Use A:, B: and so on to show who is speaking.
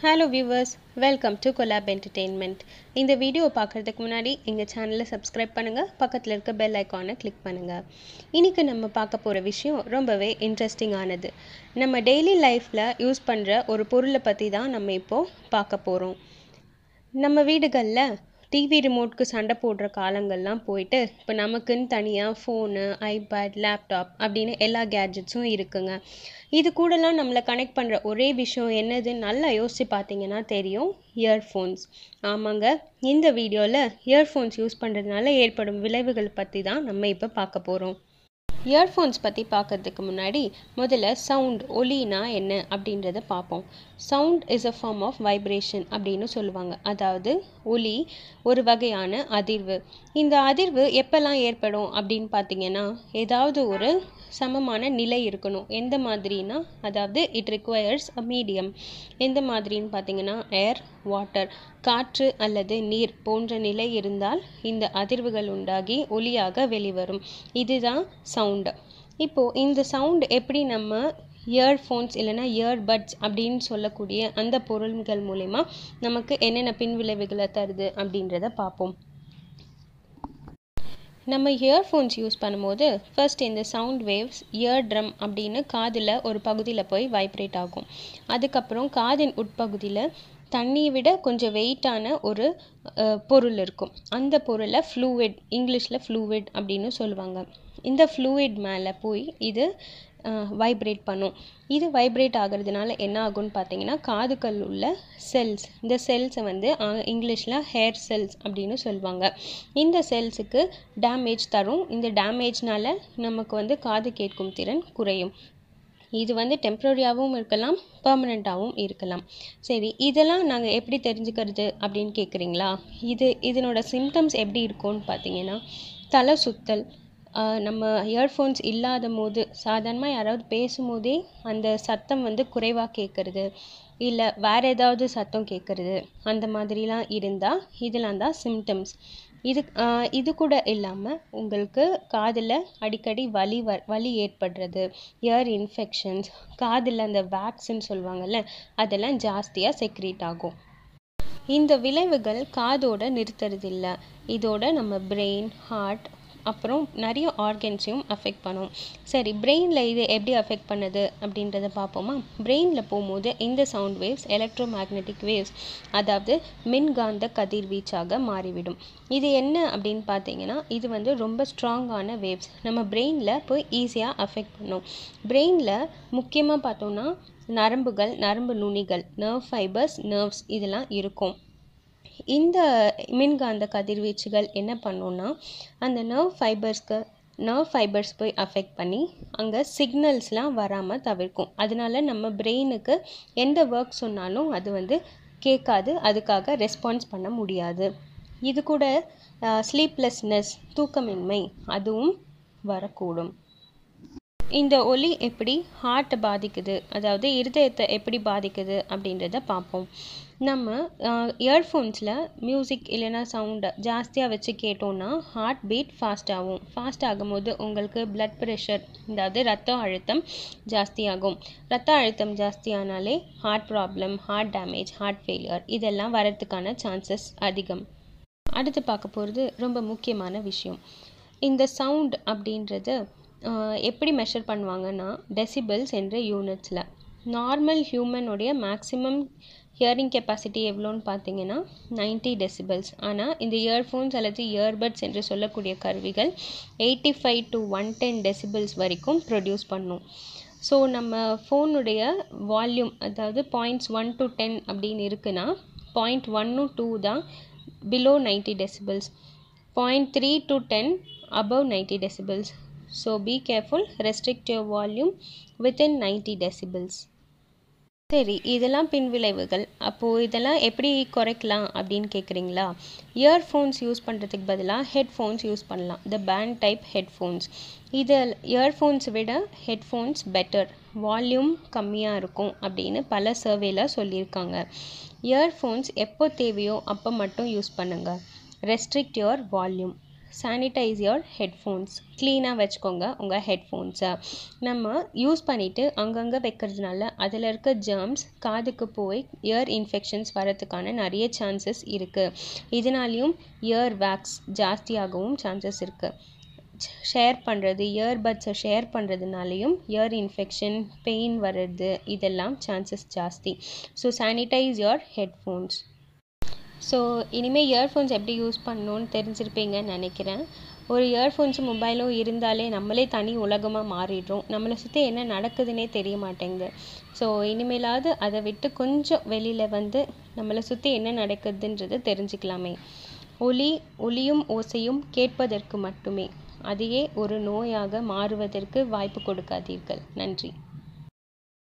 A: hello viewers welcome to collab entertainment இந்த video பார்க்குறதுக்கு முன்னாடி எங்கள் சேனலை சப்ஸ்கிரைப் பண்ணுங்கள் பக்கத்தில் இருக்க பெல் ஐக்கானை கிளிக் பண்ணுங்கள் இன்றைக்கி நம்ம பார்க்க போகிற விஷயம் ரொம்பவே இன்ட்ரெஸ்டிங்கானது நம்ம டெய்லி லைஃப்பில் யூஸ் பண்ணுற ஒரு பொருளை பற்றி தான் நம்ம இப்போது பார்க்க போகிறோம் நம்ம வீடுகளில் டிவி ரிமோட்க்கு சண்டை போடுற காலங்கள்லாம் போயிட்டு இப்போ நமக்குன்னு தனியாக ஃபோனு ஐபேட் லேப்டாப் அப்படின்னு எல்லா கேட்ஜெட்ஸும் இருக்குங்க இது கூடலாம் நம்மளை கனெக்ட் பண்ணுற ஒரே விஷயம் என்னதுன்னு நல்லா யோசித்து பார்த்தீங்கன்னா தெரியும் இயர்ஃபோன்ஸ் ஆமாங்க இந்த வீடியோவில் இயர்ஃபோன்ஸ் யூஸ் பண்ணுறதுனால ஏற்படும் விளைவுகள் பற்றி தான் நம்ம இப்போ பார்க்க போகிறோம் இயர்ஃபோன்ஸ் பற்றி பார்க்கறதுக்கு முன்னாடி முதல்ல சவுண்ட் ஒலினா என்ன அப்படின்றத பார்ப்போம் sound is a form of vibration அப்படின்னு சொல்லுவாங்க அதாவது ஒலி ஒரு வகையான அதிர்வு இந்த அதிர்வு எப்போல்லாம் ஏற்படும் அப்படின்னு பார்த்தீங்கன்னா ஏதாவது ஒரு சமமான நிலை இருக்கணும் எந்த மாதிரினா அதாவது இட் ரிக்வயர்ஸ் அ மீடியம் எந்த மாதிரின்னு பார்த்தீங்கன்னா ஏர் வாட்டர் காற்று அல்லது நீர் போன்ற நிலை இருந்தால் இந்த அதிர்வுகள் உண்டாகி ஒலியாக வெளிவரும் இதுதான் சவுண்டு இப்போது இந்த சவுண்ட் எப்படி நம்ம இயர்ஃபோன்ஸ் இல்லைனா இயர்பட்ஸ் அப்படின்னு சொல்லக்கூடிய அந்த பொருள்கள் மூலயமா நமக்கு என்னென்ன பின்விளைவுகளை தருது அப்படின்றத பார்ப்போம் நம்ம இயர்ஃபோன்ஸ் யூஸ் பண்ணும்போது ஃபர்ஸ்ட் இந்த சவுண்ட் வேவ்ஸ் இயர் ட்ரம் அப்படின்னு காதில் ஒரு பகுதியில் போய் வைப்ரேட் ஆகும் அதுக்கப்புறம் காதின் உட்பகுதியில் தண்ணியை விட கொஞ்சம் வெயிட்டான ஒரு பொருள் இருக்கும் அந்த பொருளை ஃப்ளூவிட் இங்கிலீஷில் ஃப்ளூவிட் அப்படின்னு சொல்லுவாங்க இந்த ஃப்ளூவிட் மேலே போய் இது வைப்ரேட் பண்ணும் இது வைப்ரேட் ஆகிறதுனால என்ன ஆகும்னு பார்த்தீங்கன்னா காதுக்கள் உள்ள செல்ஸ் இந்த செல்ஸை வந்து இங்கிலீஷில் ஹேர் செல்ஸ் அப்படின்னு சொல்லுவாங்க இந்த செல்ஸுக்கு டேமேஜ் தரும் இந்த டேமேஜ்னால நமக்கு வந்து காது கேட்கும் திறன் குறையும் இது வந்து டெம்ப்ரரியாகவும் இருக்கலாம் பர்மனெண்ட்டாகவும் இருக்கலாம் சரி இதெல்லாம் நாங்கள் எப்படி தெரிஞ்சுக்கிறது அப்படின்னு கேட்குறீங்களா இது இதனோட சிம்டம்ஸ் எப்படி இருக்கும்னு பார்த்தீங்கன்னா தலை சுத்தல் நம்ம இயர்ஃபோன்ஸ் இல்லாத போது சாதாரணமாக யாராவது பேசும்போதே அந்த சத்தம் வந்து குறைவாக கேட்குறது இல்லை வேறு ஏதாவது சத்தம் கேட்குறது அந்த மாதிரிலாம் இருந்தால் இதெல்லாம் தான் சிம்டம்ஸ் இது இது கூட இல்லாமல் உங்களுக்கு காதில் அடிக்கடி வலி வ வலி ஏற்படுறது இயர் இன்ஃபெக்ஷன்ஸ் காதில் அந்த வேக்ஸ்ன்னு சொல்லுவாங்கள்ல அதெல்லாம் ஜாஸ்தியாக செக்ரேட் ஆகும் இந்த விளைவுகள் காதோட நிறுத்துறதில்ல இதோட நம்ம பிரெயின் ஹார்ட் அப்புறம் நிறைய ஆர்கன்ஸையும் அஃபெக்ட் பண்ணும் சரி பிரெயினில் இது எப்படி அஃபெக்ட் பண்ணுது அப்படின்றத பார்ப்போமா பிரெயினில் போகும்போது இந்த sound waves electromagnetic waves அதாவது மின்காந்த கதிர்வீச்சாக மாறிவிடும் இது என்ன அப்படின்னு பார்த்தீங்கன்னா இது வந்து ரொம்ப ஸ்ட்ராங்கான வேவ்ஸ் நம்ம பிரெயினில் போய் ஈஸியாக அஃபெக்ட் பண்ணும் பிரெயினில் முக்கியமாக பார்த்தோம்னா நரம்புகள் நரம்பு நுனிகள் நர்வ் ஃபைபர்ஸ் நர்வ்ஸ் இதெல்லாம் இருக்கும் இந்த மின்காந்த கதிர்வீச்சுகள் என்ன பண்ணுன்னா அந்த நர்வ் ஃபைபர்ஸ்க்கு நர்வ் ஃபைபர்ஸ் போய் அஃபெக்ட் பண்ணி அங்கே சிக்னல்ஸ்லாம் வராமல் தவிர்க்கும் அதனால நம்ம பிரெயினுக்கு எந்த ஒர்க் சொன்னாலும் அது வந்து கேட்காது அதுக்காக ரெஸ்பான்ஸ் பண்ண முடியாது இது கூட ஸ்லீப்லெஸ்னஸ் தூக்கமின்மை அதுவும் வரக்கூடும் இந்த ஒலி எப்படி ஹார்ட்டை பாதிக்குது அதாவது இருதயத்தை எப்படி பாதிக்குது அப்படின்றத பார்ப்போம் நம்ம இயர்ஃபோன்ஸில் மியூசிக் இல்லைன்னா சவுண்டை ஜாஸ்தியாக வச்சு கேட்டோன்னா ஹார்ட் பீட் ஃபாஸ்ட் ஆகும் ஃபாஸ்ட் ஆகும்போது உங்களுக்கு பிளட் ப்ரெஷர் அதாவது ரத்த அழுத்தம் ஜாஸ்தியாகும் ரத்த அழுத்தம் ஜாஸ்தியானாலே heart problem heart damage heart failure இதெல்லாம் வரதுக்கான சான்சஸ் அதிகம் அடுத்து பார்க்க போகிறது ரொம்ப முக்கியமான விஷயம் இந்த சவுண்ட் அப்படின்றது எப்படி மெஷர் பண்ணுவாங்கன்னா டெசிபிள்ஸ் என்ற யூனிட்ஸில் நார்மல் ஹியூமனுடைய மேக்ஸிமம் ஹியரிங் கெப்பாசிட்டி எவ்வளோன்னு பார்த்தீங்கன்னா நைன்ட்டி டெசிபிள்ஸ் ஆனால் இந்த இயர்ஃபோன்ஸ் அல்லது இயர்பட்ஸ் என்று சொல்லக்கூடிய கருவிகள் eighty five to one ten decibels வரைக்கும் ப்ரொடியூஸ் பண்ணும் ஸோ நம்ம ஃபோனுடைய வால்யூம் அதாவது பாயிண்ட்ஸ் ஒன் டு டென் அப்படின்னு இருக்குன்னா பாயிண்ட் ஒன்னு டூ தான் below ninety decibels point three to ten above ninety decibels so be careful restrict your volume within ninety decibels சரி இதெல்லாம் பின்விளைவுகள் அப்போது இதெல்லாம் எப்படி குறைக்கலாம் அப்படின்னு கேட்குறீங்களா இயர்ஃபோன்ஸ் யூஸ் பண்ணுறதுக்கு பதிலாக ஹெட்ஃபோன்ஸ் யூஸ் பண்ணலாம் த பேண்ட் டைப் ஹெட்ஃபோன்ஸ் இது இயர்ஃபோன்ஸ் விட ஹெட்ஃபோன்ஸ் பெட்டர் வால்யூம் கம்மியாக இருக்கும் அப்படின்னு பல சர்வேல சொல்லியிருக்காங்க இயர்ஃபோன்ஸ் எப்போ தேவையோ அப்போ மட்டும் யூஸ் பண்ணுங்கள் restrict your volume sanitize your headphones க்ளீனாக வச்சுக்கோங்க உங்கள் ஹெட்ஃபோன்ஸை நம்ம யூஸ் பண்ணிவிட்டு அங்கங்கே வைக்கிறதுனால அதில் இருக்க ஜெர்ம்ஸ் காதுக்கு போய் இயர் இன்ஃபெக்ஷன்ஸ் வரதுக்கான நிறைய சான்சஸ் இருக்குது இதனாலையும் இயர் வேக்ஸ் ஜாஸ்தியாகவும் சான்சஸ் இருக்குது ஷேர் பண்ணுறது இயர்பட்ஸை ஷேர் பண்ணுறதுனாலையும் இயர் இன்ஃபெக்ஷன் பெயின் வர்றது இதெல்லாம் சான்சஸ் ஜாஸ்தி so sanitize your headphones so இனிமேல் இயர்ஃபோன்ஸ் எப்படி யூஸ் பண்ணணும்னு தெரிஞ்சிருப்பீங்கன்னு நினைக்கிறேன் ஒரு இயர்ஃபோன்ஸும் மொபைலும் இருந்தாலே நம்மளே தனி உலகமாக மாறிடுறோம் நம்மளை சுற்றி என்ன நடக்குதுன்னே தெரிய மாட்டேங்குது ஸோ இனிமேலாவது அதை விட்டு கொஞ்சம் வெளியில் வந்து நம்மளை சுற்றி என்ன நடக்குதுன்றது தெரிஞ்சுக்கலாமே ஒலி ஒலியும் ஓசையும் கேட்பதற்கு மட்டுமே அதையே ஒரு நோயாக மாறுவதற்கு வாய்ப்பு கொடுக்காதீர்கள் நன்றி